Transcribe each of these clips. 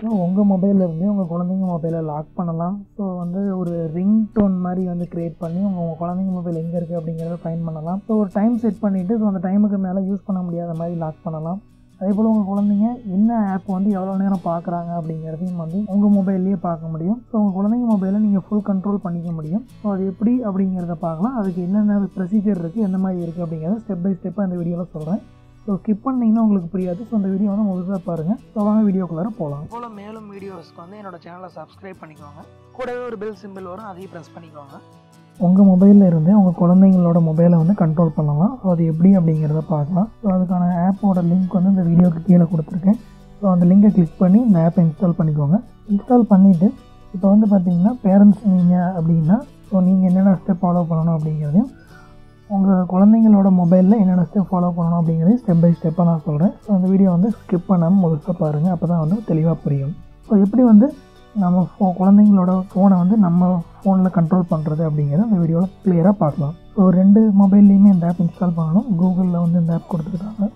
உங்கள் மொபைல்லேருந்தே உங்கள் குழந்தைங்க மொபைலை லாக் பண்ணலாம் ஸோ வந்து ஒரு ரிங் டோன் மாதிரி வந்து க்ரியேட் பண்ணி உங்கள் உங்கள் குழந்தைங்க மொபைல் எங்கே இருக்குது அப்படிங்கிறத ஃபைன் பண்ணலாம் ஸோ ஒரு டைம் செட் பண்ணிவிட்டு ஸோ அந்த டைமுக்கு மேலே யூஸ் பண்ண முடியாத மாதிரி லாக் பண்ணலாம் அதே போல் உங்கள் குழந்தைங்க என்ன ஆப் வந்து எவ்வளோ நேரம் பார்க்குறாங்க அப்படிங்கிறதையும் வந்து உங்கள் மொபைல்லையே பார்க்க முடியும் ஸோ உங்கள் குழந்தைங்க மொபைலை நீங்கள் ஃபுல் கண்ட்ரோல் பண்ணிக்க முடியும் ஸோ அது எப்படி அப்படிங்கிறத பார்க்கலாம் அதுக்கு என்னென்ன ப்ரொசீஜர் இருக்குது எந்த மாதிரி இருக்குது அப்படிங்கிறத ஸ்டெப் பை ஸ்டெப்பாக இந்த வீடியோவில் சொல்கிறேன் ஸோ ஸ்கிப் பண்ணிங்கன்னா உங்களுக்கு புரியாது ஸோ அந்த வீடியோ வந்து முழுசாக பாருங்கள் ஸோ வாங்க வீடியோக்குள்ளார போகலாம் போல் மேலும் வீடியோஸ்க்கு வந்து என்னோட சேனலை சப்ஸ்கிரைப் பண்ணிக்கோங்க கூடவே ஒரு பெல் சிம்பிள் வரும் அதையும் ப்ரெஸ் பண்ணிக்கோங்க உங்கள் மொபைலில் இருந்தே உங்கள் குழந்தைங்களோட மொபைலை வந்து கண்ட்ரோல் பண்ணலாம் ஸோ அது எப்படி அப்படிங்கிறத பார்க்கலாம் ஸோ அதுக்கான ஆப்போட லிங்க் வந்து இந்த வீடியோக்கு கீழே கொடுத்துருக்கேன் ஸோ அந்த லிங்கை கிளிக் பண்ணி இந்த ஆப்பை இன்ஸ்டால் பண்ணிக்கோங்க இன்ஸ்டால் பண்ணிவிட்டு இப்போ வந்து பார்த்தீங்கன்னா பேரண்ட்ஸ் நீங்கள் அப்படின்னா ஸோ நீங்கள் என்னென்ன ஸ்டெப் ஃபாலோ பண்ணணும் அப்படிங்கிறதையும் உங்கள் குழந்தைங்களோட மொபைலில் என்னென்ன ஸ்டெப் ஃபாலோ பண்ணணும் அப்படிங்கிறதையும் ஸ்டெப் பை ஸ்டெப்பாக நான் சொல்கிறேன் ஸோ அந்த வீடியோ வந்து ஸ்கிப் பண்ணாமல் முழுசாக பாருங்கள் அப்போ தான் வந்து தெளிவாக புரியும் ஸோ எப்படி வந்து நம்ம ஃபோ குழந்தைங்களோட ஃபோனை வந்து நம்ம ஃபோனில் கண்ட்ரோல் பண்ணுறது அப்படிங்கிறத அந்த வீடியோவில் கிளியராக பார்க்கலாம் ஸோ ரெண்டு மொபைல்லையுமே இந்த ஆப் இன்ஸ்டால் பண்ணணும் கூகுளில் வந்து இந்த ஆப் கொடுத்துருக்காங்க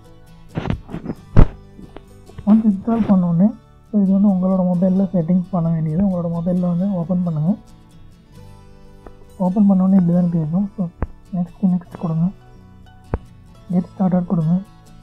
ஒன்ஸ் இன்ஸ்டால் பண்ணோடனே ஸோ இது வந்து உங்களோட மொபைலில் செட்டிங்ஸ் பண்ண வேண்டியது உங்களோட மொபைலில் வந்து ஓப்பன் பண்ணுங்கள் ஓப்பன் பண்ணோடனே இப்படி தான் கேட்கும் ஸோ நெக்ஸ்ட் நெக்ஸ்ட் கொடுங்க கெட் ஸ்டார்டட் கொடுங்க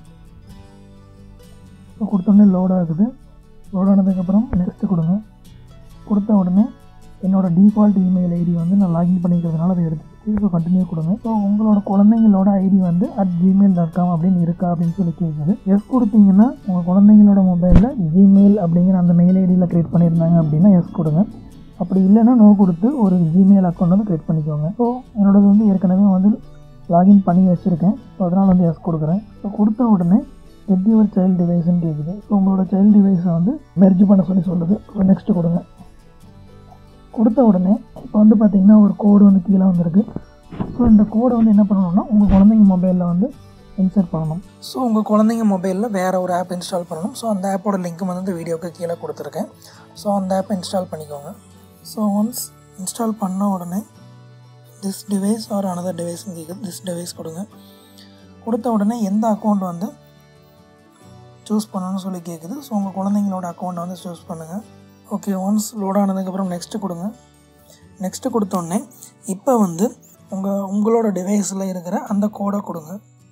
ஸோ கொடுத்தோடனே லோட் ஆகுது லோட் ஆனதுக்கப்புறம் நெக்ஸ்ட்டு கொடுங்க கொடுத்த உடனே என்னோடய டிஃபால்ட் இமெயில் ஐடி வந்து நான் லாகின் பண்ணிக்கிறதுனால அதை எடுத்துச்சு ஸோ கண்டினியூ கொடுங்க ஸோ உங்களோட குழந்தைங்களோட ஐடி வந்து அட் ஜிமெயில் டாட் காம் அப்படின்னு இருக்கா அப்படின்னு சொல்லி கேட்குது எஸ் கொடுத்தீங்கன்னா உங்கள் குழந்தைங்களோட மொபைலில் ஜிமெயில் அப்படிங்கிற அந்த மெயில் ஐடியில் க்ரியேட் பண்ணியிருந்தாங்க அப்படின்னா எஸ் கொடுங்க அப்படி இல்லைன்னா நோ கொடுத்து ஒரு ஜிமெயில் அக்கௌண்ட் வந்து க்ரியேட் பண்ணிக்கோங்க ஸோ என்னோடது வந்து ஏற்கனவே வந்து லாகின் பண்ணி வச்சுருக்கேன் ஸோ அதனால் வந்து எஸ் கொடுக்குறேன் ஸோ கொடுத்த உடனே கெட் யுவர் சைல்டு டிவைஸ்ன்னு கேட்குது ஸோ உங்களோட சைல்டு டிவைஸை வந்து மெர்ஜ் பண்ண சொல்லி சொல்லுது ஸோ நெக்ஸ்ட்டு கொடுங்க கொடுத்த உடனே இப்போ வந்து பார்த்திங்கன்னா ஒரு கோடு வந்து கீழே வந்திருக்கு ஸோ இந்த கோடை வந்து என்ன பண்ணணும்னா உங்கள் குழந்தைங்க மொபைலில் வந்து இன்சர்ட் பண்ணணும் ஸோ உங்கள் குழந்தைங்க மொபைலில் வேறு ஒரு ஆப் இன்ஸ்டால் பண்ணணும் ஸோ அந்த ஆப்போட லிங்க்கும் வந்து இந்த வீடியோக்கு கீழே கொடுத்துருக்கேன் ஸோ அந்த ஆப்பை இன்ஸ்டால் பண்ணிக்கோங்க ஸோ ஒன்ஸ் இன்ஸ்டால் பண்ண உடனே this device or another device கேட்குது திஸ் டிவைஸ் கொடுங்க கொடுத்த உடனே எந்த அக்கௌண்ட் வந்து சூஸ் பண்ணணும்னு சொல்லி கேட்குது ஸோ உங்கள் குழந்தைங்களோட அக்கௌண்ட்டை வந்து சூஸ் பண்ணுங்கள் ஓகே ஒன்ஸ் லோட் ஆனதுக்கப்புறம் நெக்ஸ்ட்டு கொடுங்க நெக்ஸ்ட்டு கொடுத்தோடனே இப்போ வந்து உங்கள் உங்களோட டிவைஸில் இருக்கிற அந்த கோடை கொடுங்க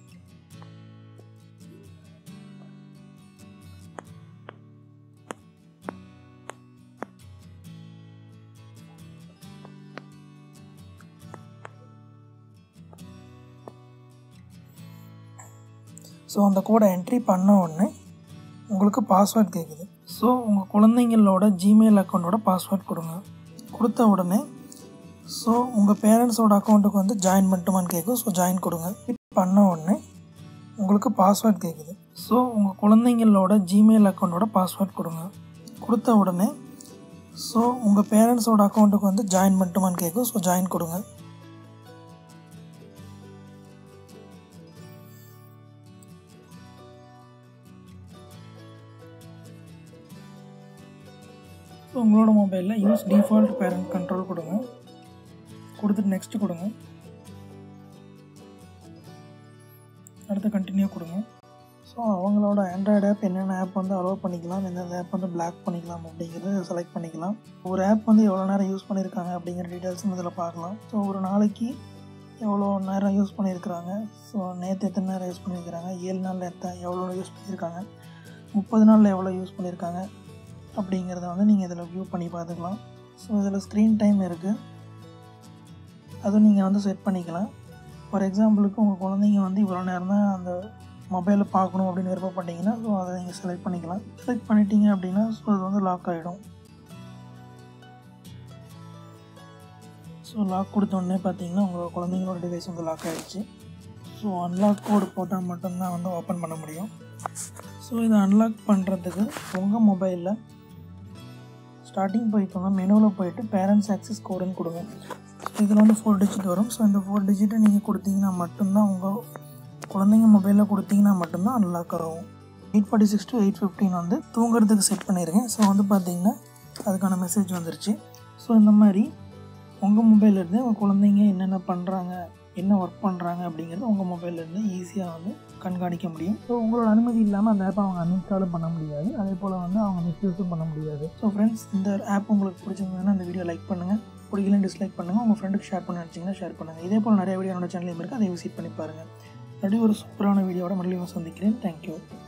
ஸோ அந்த கோடை என்ட்ரி பண்ண உடனே உங்களுக்கு பாஸ்வேர்ட் கேட்குது ஸோ உங்கள் குழந்தைங்களோட ஜிமெயில் அக்கௌண்ட்டோட பாஸ்வேர்ட் கொடுங்க கொடுத்த உடனே ஸோ உங்கள் பேரண்ட்ஸோட அக்கௌண்ட்டுக்கு வந்து ஜாயின் பண்ணிட்டுமான்னு கேட்கும் ஸோ ஜாயின் கொடுங்க பண்ண உடனே உங்களுக்கு பாஸ்வேர்ட் கேட்குது ஸோ உங்கள் குழந்தைங்களோட ஜிமெயில் அக்கௌண்ட்டோட பாஸ்வேர்ட் கொடுங்க கொடுத்த உடனே ஸோ உங்கள் பேரண்ட்ஸோட அக்கௌண்ட்டுக்கு வந்து ஜாயின் பண்ணிட்டுமான்னு கேட்கும் ஸோ ஜாயின் கொடுங்க ஸோ உங்களோட மொபைலில் யூஸ் டிஃபால்ட் பேரண்ட் கண்ட்ரோல் கொடுங்க கொடுத்துட்டு நெக்ஸ்ட்டு கொடுங்க அடுத்து கண்டினியூ கொடுங்க ஸோ அவங்களோட ஆண்ட்ராய்டு ஆப் என்னென்ன ஆப் வந்து அலோவ் பண்ணிக்கலாம் எந்தெந்த ஆப் வந்து பிளாக் பண்ணிக்கலாம் அப்படிங்கிறத செலக்ட் பண்ணிக்கலாம் ஒரு ஆப் வந்து எவ்வளோ நேரம் யூஸ் பண்ணியிருக்காங்க அப்படிங்கிற டீட்டெயில்ஸும் இதில் பார்க்கலாம் ஸோ ஒரு நாளைக்கு எவ்வளோ நேரம் யூஸ் பண்ணியிருக்கிறாங்க ஸோ நேற்று எத்தனை நேரம் யூஸ் பண்ணியிருக்கிறாங்க ஏழு நாளில் எத்தனை எவ்வளோ யூஸ் பண்ணியிருக்காங்க முப்பது நாளில் எவ்வளோ யூஸ் பண்ணியிருக்காங்க அப்படிங்கிறத வந்து நீங்கள் இதில் வியூ பண்ணி பார்த்துக்கலாம் ஸோ இதில் ஸ்க்ரீன் டைம் இருக்குது அதுவும் நீங்கள் வந்து செட் பண்ணிக்கலாம் ஃபார் எக்ஸாம்பிளுக்கு உங்கள் குழந்தைங்க வந்து இவ்வளோ நேரம் தான் அந்த மொபைலை பார்க்கணும் அப்படின்னு விருப்பப்பட்டீங்கன்னா ஸோ அதை நீங்கள் செலக்ட் பண்ணிக்கலாம் செலக்ட் பண்ணிட்டீங்க அப்படின்னா ஸோ அது வந்து லாக் ஆகிடும் ஸோ லாக் கொடுத்தோடனே பார்த்தீங்கன்னா உங்கள் குழந்தைங்களோட டிவைஸ் வந்து லாக் ஆகிடுச்சு ஸோ அன்லாக் கோடு போட்டால் மட்டும்தான் வந்து ஓப்பன் பண்ண முடியும் ஸோ இதை அன்லாக் பண்ணுறதுக்கு உங்கள் மொபைலில் ஸ்டார்டிங் போய்க்கோங்க மெனுவில் போயிட்டு பேரண்ட்ஸ் ஆக்சஸ் கோடுன்னு கொடுங்க இதில் வந்து ஃபோர் டிஜிட் வரும் ஸோ இந்த ஃபோர் டிஜிட்டை நீங்கள் கொடுத்தீங்கன்னா மட்டும்தான் உங்கள் குழந்தைங்க மொபைலில் கொடுத்தீங்கன்னா மட்டும்தான் அன்லாக் ஆகும் eight forty six to eight fifteen வந்து தூங்குறதுக்கு செட் பண்ணியிருக்கேன் ஸோ வந்து பார்த்தீங்கன்னா அதுக்கான மெசேஜ் வந்துருச்சு ஸோ இந்த மாதிரி உங்கள் மொபைல்லேருந்து உங்கள் குழந்தைங்க என்னென்ன பண்ணுறாங்க என்ன ஒர்க் பண்ணுறாங்க அப்படிங்கிறது உங்கள் மொபைல்லேருந்து ஈஸியாக வந்து கண்காணிக்க முடியும் ஸோ உங்களோட அனுமதி இல்லாமல் அந்த ஆப்பை அவங்க அன்இன்ஸ்டாலும் பண்ண முடியாது அதே போல் வந்து அவங்க மிஸ்யூஸும் பண்ண முடியாது ஸோ ஃப்ரெண்ட்ஸ் இந்த ஆப் உங்களுக்கு பிடிச்சிருந்ததுன்னா இந்த வீடியோ லைக் பண்ணுங்கள் பிடிக்கல டிஸ்லைக் பண்ணுங்கள் உங்கள் ஃப்ரெண்டுக்கு ஷேர் பண்ண நினச்சிங்கன்னா ஷேர் பண்ணுங்கள் இதே போல் நிறைய வீடியோ என்னோட சேனலையும் இருக்குது அதை விசிட் பண்ணி பாருங்கள் மறுபடியும் ஒரு சூப்பரான வீடியோவோட மறுபடியும் சந்திக்கிறேன் தேங்க்யூ